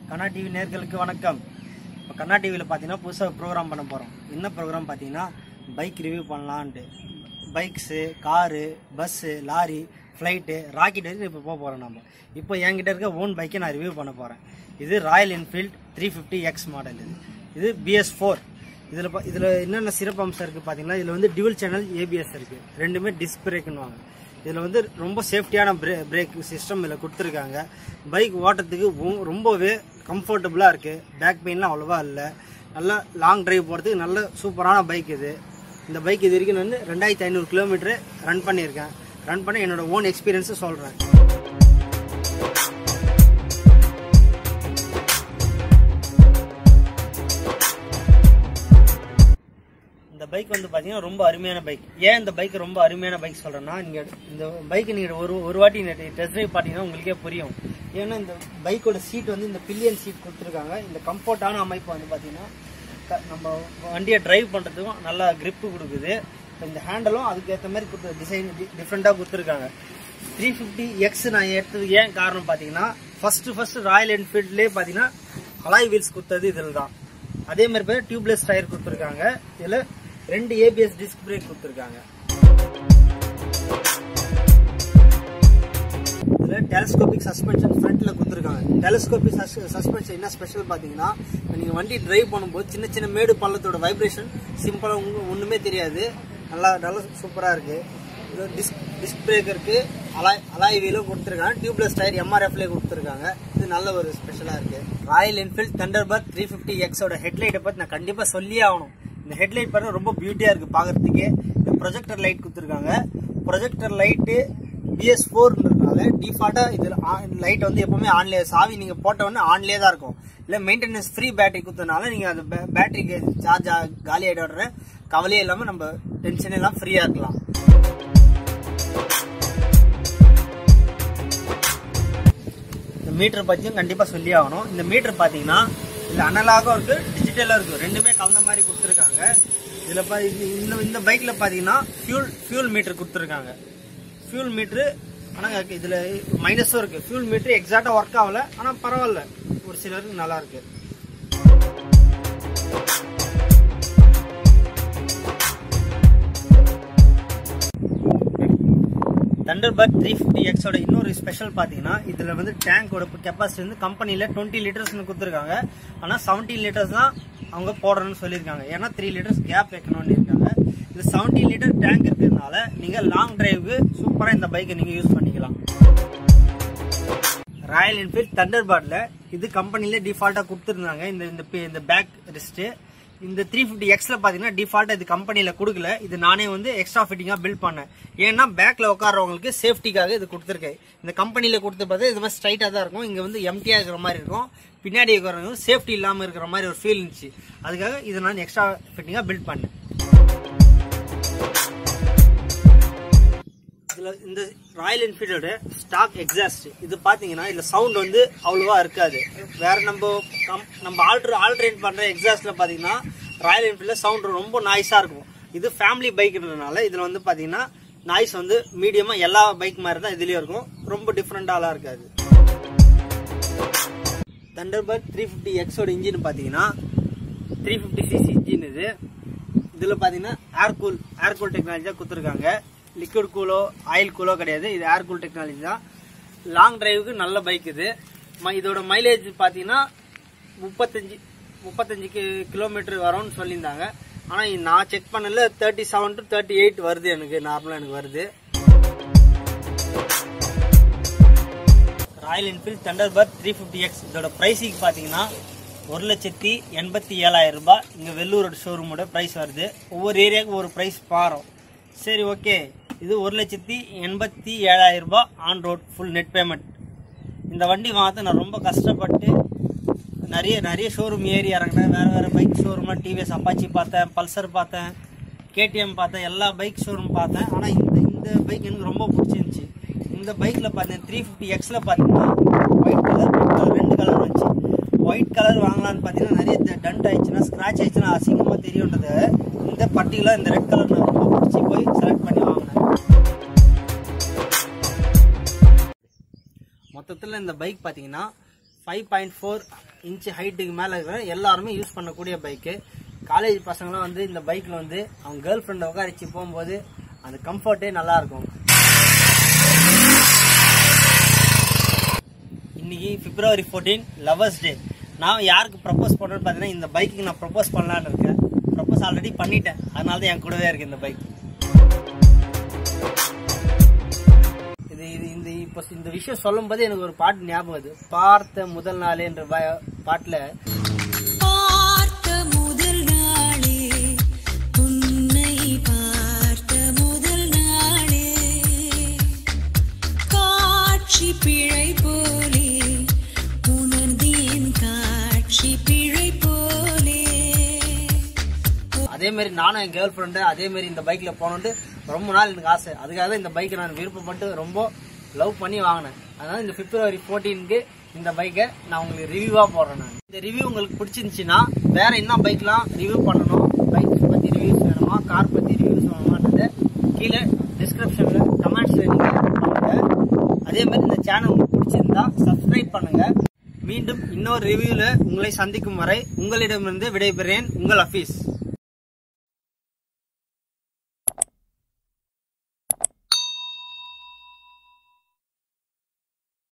கண்ணா TV நேர்களுக்கு வணக்கம் இப்போ கண்ணா டிவியில் பார்த்தீங்கன்னா புதுசாக ப்ரோக்ராம் பண்ண போகிறோம் என்ன ப்ரோக்ராம் பார்த்தீங்கன்னா பைக் ரிவ்யூ பண்ணலான்ட்டு bikes car bus lorry flight rocket வரைக்கும் இப்போ போக போகிறோம் நம்ம இப்போ என்கிட்ட இருக்க ஓன் பைக்கை நான் ரிவ்யூ பண்ண போகிறேன் இது Royal Enfield three fifty X model இது இது பிஎஸ் ஃபோர் இதில் இதில் என்னென்ன சிறப்பு அம்சம் இருக்குது பார்த்தீங்கன்னா இதில் வந்து டியூல் சேனல் ஏபிஎஸ் இருக்குது ரெண்டுமே டிஸ்க் பிரேக்குன்னுவாங்க இதில் வந்து ரொம்ப சேஃப்டியான பிரே பிரேக் சிஸ்டம் இதில் கொடுத்துருக்காங்க பைக் ஓட்டுறதுக்கு ரொ- ரொம்பவே கம்ஃபர்டபுளாக இருக்குது பேக் பெயின்லாம் அவ்வளோவா இல்லை நல்லா லாங் டிரைவ் போகிறதுக்கு நல்ல சூப்பரான பைக் இது இந்த பைக் இது வரைக்கும் நான் வந்து ரெண்டாயிரத்தி ஐநூறு கிலோமீட்டர் ரன் பண்ணியிருக்கேன் ரன் பண்ணி என்னோட ஓன் எக்ஸ்பீரியன்ஸை சொல்கிறேன் இந்த பைக் வந்து பார்த்தீங்கன்னா ரொம்ப அருமையான பைக் ஏன் இந்த பைக் ரொம்ப அருமையான பைக் சொல்கிறேன்னா நீங்கள் இந்த பைக்கை நீங்கள் ஒரு ஒரு வாட்டி டெஸ்ட் ட்ரைவ் பார்த்தீங்கன்னா உங்களுக்கே புரியும் ஏன்னா இந்த பைக்கோட சீட் வந்து இந்த பில்லியன் சீட் கொடுத்துருக்காங்க இந்த கம்ஃபர்ட்டான அமைப்பு வந்து பார்த்தீங்கன்னா க- நம்ம வண்டியை டிரைவ் பண்ணுறதுக்கும் நல்லா grip கொடுக்குது இப்ப இந்த ஹேண்டலும் அதுக்கு ஏற்ற மாதிரி கொடுத்து டிசைன் டிஃப்ரெண்ட்டாக கொடுத்துருக்காங்க த்ரீ ஃபிஃப்டி எக்ஸ் நான் எடுத்தது ஏன் காரணம் பார்த்தீங்கன்னா ஃபர்ஸ்ட் ஃபர்ஸ்ட் ராயல் என்ஃபீல்ட்லேயே பார்த்தீங்கன்னா அலாய் வீல்ஸ் கொடுத்தது இதில் தான் அதே மாதிரி பேர் டியூப்லெஸ் டயர் கொடுத்துருக்காங்க இதில் ரெண்டு ஏபிஎஸ் டிஸ்க் பிரேக் கொடுத்துருக்காங்க இதில் டெலஸ்கோபிக் சஸ்பென்ஷன் ஃப்ரண்ட்ல கொடுத்துருக்காங்க டெலஸ்கோபிக் சஸ்பென்ஷன் என்ன ஸ்பெஷல் பார்த்தீங்கன்னா நீங்கள் வண்டி டிரைவ் பண்ணும்போது சின்ன சின்ன மேடு பள்ளத்தோட வைப்ரேஷன் சிம்பிளாக உங்களுக்கு ஒன்றுமே தெரியாது நல்லா நல்லா சூப்பராக இருக்கு இது டிஸ்க் டிஸ்க் பிரேக்கருக்கு அலாய் அலாய் வீலும் கொடுத்துருக்காங்க டியூப்லெஸ் டயர் எம்ஆர்எஃப்லேயே கொடுத்துருக்காங்க இது நல்ல ஒரு ஸ்பெஷலாக இருக்கு Royal Enfield Thunderbird three fifty எக்ஸோட ஹெட்லைட்டை பற்றி நான் கண்டிப்பாக சொல்லியே ஆகணும் இந்த ஹெட்லைட் பாருங்க ரொம்ப பியூட்டியாக இருக்கு பார்க்கறதுக்கே இந்த ப்ரொஜெக்டர் லைட் கொடுத்துருக்காங்க ப்ரொஜெக்டர் லைட்டு பிஎஸ் ஃபோர்ன்றதுனால டிஃபால்ட்டாக இது லைட் வந்து எப்பவுமே ஆன்லேயே சாவி நீங்கள் போட்ட உடனே ஆன்லேயே தான் இருக்கும் இல்லை மெயின்டெனன்ஸ் ஃப்ரீ பேட்டரி கொடுத்ததுனால நீங்கள் அது பேட்டரிக்கு சார்ஜ் காலி ஆகிடுற கவலையே இல்லாமல் நம்ம டென்ஷன் எல்லாம் ஃப்ரீயாக இருக்கலாம் இந்த மீட்டர் பற்றியும் கண்டிப்பாக சொல்லி ஆகணும் இந்த மீட்டர் பார்த்தீங்கன்னா இதில் அனலாகவும் இருக்குது டிஜிட்டலாக இருக்குது ரெண்டுமே கலந்த மாதிரி கொடுத்துருக்காங்க இதில் பா இது- இந்த இந்த பைக்கில் பார்த்தீங்கன்னா ஃபியூல் ஃபியூல் மீட்டர் கொடுத்துருக்காங்க ஃபியூல் மீட்ரு ஆனால் இதில் மைனஸும் இருக்குது ஃபியூல் மீட்ரு எக்ஸாக்டாக ஒர்க் ஆகல ஆனால் பரவாயில்ல ஒரு சிலருக்கு நல்லா இருக்கு தண்டர்பர்ட் த்ரீ ஃபிஃப்டி எக்ஸோட இன்னொரு ஸ்பெஷல் பார்த்தீங்கன்னா இதில் வந்து டேங்கோட கெப்பாசிட்டி வந்து கம்பெனியில் டுவெண்ட்டி லிட்டர்ஸ்னு கொடுத்துருக்காங்க ஆனால் செவன்டீன் லிட்டர்ஸ் தான் அவங்க போடுறேன்னு சொல்லியிருக்காங்க ஏன்னா த்ரீ லிட்டர்ஸ் கேப் வைக்கணும்னு இருக்காங்க இது செவன்டீன் லிட்டர் டேங்க் இருக்கிறதுனால நீங்கள் லாங் டிரைவுக்கு சூப்பராக இந்த பைக்கை நீங்கள் யூஸ் பண்ணிக்கலாம் ராயல் என்ஃபீல்ட் தண்டர்பர்ட்ல இது கம்பெனில டிஃபால்ட்டா கொடுத்துருந்தாங்க இந்த இந்த பே- இந்த பேக் ரெஸ்ட் இந்த த்ரீ ஃபிஃப்டி எக்ஸ்ல பாத்தீங்கன்னா டிஃபால்ட்டா இது கம்பெனில கொடுக்கல இது நானே வந்து எக்ஸ்ட்ரா ஃபிட்டிங்கா பில்ட் பண்ணேன் ஏன்னா பேக்ல உட்கார்றவங்களுக்கு சேஃப்டிக்காக இது கொடுத்துருக்கேன் இந்த கம்பெனில கொடுத்து பார்த்தா இது மாதிரி ஸ்ட்ரைட்டா தான் இருக்கும் இங்க வந்து எம்டியா இருக்கிற மாதிரி இருக்கும் பின்னாடி இருக்கிறவங்க சேஃப்டி இல்லாம இருக்கிற மாதிரி ஒரு ஃபீல் இருந்துச்சு அதுக்காக இதை நான் எக்ஸ்ட்ரா ஃபிட்டிங்கா பில்ட் பண்ணேன் இதுல இந்த ராயல் என்ஃபீல்டோட ஸ்டாக் எக்ஸாஸ்ட் இது பாத்தீங்கன்னா இதுல சவுண்ட் வந்து அவ்வளவா இருக்காது வேற நம்ம கம்- நம்ம ஆல்ட்ரு ஆல்ட்ரேட் பண்ற எக்ஸாஸ்ட்ல பாத்தீங்கன்னா ராயல் என்ஃபீல்ட்ல சவுண்ட் ரொம்ப நாய்ஸா இருக்கும் இது ஃபேமிலி பைக்ன்றதுனால இதுல வந்து பாத்தீங்கன்னா நாய்ஸ் வந்து மீடியமா எல்லா பைக் மாதிரி தான் இதுலயும் இருக்கும் ரொம்ப டிஃப்ரெண்டாலாம் இருக்காது தண்டர்பர்ட் த்ரீ ஃபிஃப்டி எக்ஸோட இன்ஜின் பார்த்தீங்கன்னா த்ரீ ஃபிஃப்டி சிசி இன்ஜின் இது இதில் பார்த்தீங்கன்னா air cool air cool technology தான் கொடுத்துருக்காங்க லிக்விட் கூலோ ஆயில் கூலோ கிடையாது இது ஏர் கூல் டெக்னாலஜி தான் லாங் டிரைவுக்கு நல்ல பைக் இது ம- இதோட மைலேஜ் பார்த்தீங்கன்னா முப்பத்தஞ்சு முப்பத்தஞ்சு கி- கிலோமீட்டர் வரும்னு சொல்லியிருந்தாங்க ஆனால் நான் செக் பண்ணல thirty seven to thirty eight வருது எனக்கு நார்மலாக எனக்கு வருது Royal Enfield Thunderbird three fifty X இதோட ப்ரைஸிங் பார்த்தீங்கன்னா ஒரு லட்சத்தி எண்பத்தி ஏழாயிரம் ரூபாய் இங்கே வெள்ளூரோட ஷோரூமோட ப்ரைஸ் வருது ஒவ்வொரு ஏரியாவுக்கு ஒரு ப்ரைஸ் பாரோம் சரி ஓகே இது ஒரு லட்சத்தி எண்பத்தி ஏழாயிரம் ரூபாய் on road full net payment இந்த வண்டி வாங்க நான் ரொம்ப கஷ்டப்பட்டு நிறைய நிறைய ஷோரூம் ஏறி இறங்கினேன் வேறு வேறு பைக் ஷோரூம்லாம் டிவிஎஸ் அப்பாச்சி பார்த்தேன் பல்சர் பார்த்தேன் கேடிஎம் பார்த்தேன் எல்லா பைக் ஷோரூம் பார்த்தேன் ஆனால் இந்த இந்த பைக் எனக்கு ரொம்ப பிடிச்சிருந்துச்சி இந்த பைக்கில் பார்த்தேன் த்ரீ ஃபிஃப்டி எக்ஸில் பார்த்தீங்கன்னா ஒயிட் கலர் கலர் ரெண்டு கலர் வந்துச்சு ஒயிட் கலர் வாங்கலாம்னு பார்த்தீங்கன்னா நிறைய டண்ட் ஆயிடுச்சுன்னா ஸ்க்ராட்ச் ஆயிடுச்சுன்னா அசிங்கமாக தெரியுன்றது இந்த பர்டிகுலர் இந்த ரெட் கலர் நான் ரொம்ப பிடிச்சி போய் செலக்ட் பண்ணி வாங்கினேன் மொத்தத்தில் இந்த பைக் பார்த்தீங்கன்னா ஃபைவ் பாயிண்ட் ஃபோர் இன்ச் ஹைட்டுக்கு மேலே இருக்கிற எல்லாருமே யூஸ் பண்ணக்கூடிய பைக்கு காலேஜ் பசங்களாம் வந்து இந்த பைக்கில் வந்து அவங்க கேர்ள் ஃப்ரெண்டை உட்காரிச்சு போகும்போது அந்த கம்ஃபர்ட்டே நல்லா இருக்கும் இன்னைக்கு பிப்ரவரி ஃபோர்டீன் லவர்ஸ் டே நான் யாருக்கு ப்ரப்போஸ் பண்ணுறேன்னு பார்த்தீங்கன்னா இந்த பைக்குக்கு நான் ப்ரப்போஸ் பண்ணலான்னு இருக்கேன் ப்ரப்போஸ் ஆல்ரெடி பண்ணிட்டேன் அதனால தான் என் கூடவே இருக்கு இந்த பைக் இது இது இந்த இப்போ இந்த விஷயம் சொல்லும்போது எனக்கு ஒரு பாட்டு ஞாபகம் வருது பார்த்த முதல் நாள் என்ற ப- பாட்டுல பார்த்த முதல் நாளே உன்னை பார்த்த முதல் நாளே காட்சி பிழை போலே உணர்ந்தேன் காட்சி பிழை போலே அதே மாதிரி நானும் என் கேர்ள் ஃப்ரெண்டு அதே மாதிரி இந்த பைக்ல போகணுன்ட்டு ரொம்ப நாள் எனக்கு ஆசை அதுக்காக தான் இந்த பைக்கை நான் விருப்பப்பட்டு ரொம்ப லவ் பண்ணி வாங்கினேன் அதனால இந்த பிப்ரவரி ஃபோர்டீனுக்கு இந்த பைக்கை நான் உங்களுக்கு ரிவ்யூவா போடுறேன் நான் இந்த ரிவ்யூ உங்களுக்கு பிடிச்சிருந்துச்சுன்னா வேற என்ன பைக்லாம் ரிவ்யூ பண்ணணும் பைக் பத்தி ரிவ்யூஸ் வேணுமா கார் பத்தி ரிவ்யூஸ் வேணுமான்றது கீழே டிஸ்கிரிப்ஷன்ல கமெண்ட்ஸ்ல நீங்க பண்ணுங்க அதே மாதிரி இந்த சேனல் உங்களுக்கு பிடிச்சிருந்தா சப்ஸ்கிரைப் பண்ணுங்க மீண்டும் இன்னொரு ரிவ்யூல உங்களை சந்திக்கும் வரை உங்களிடமிருந்து விடைபெறேன் உங்கள் அஃபீஸ்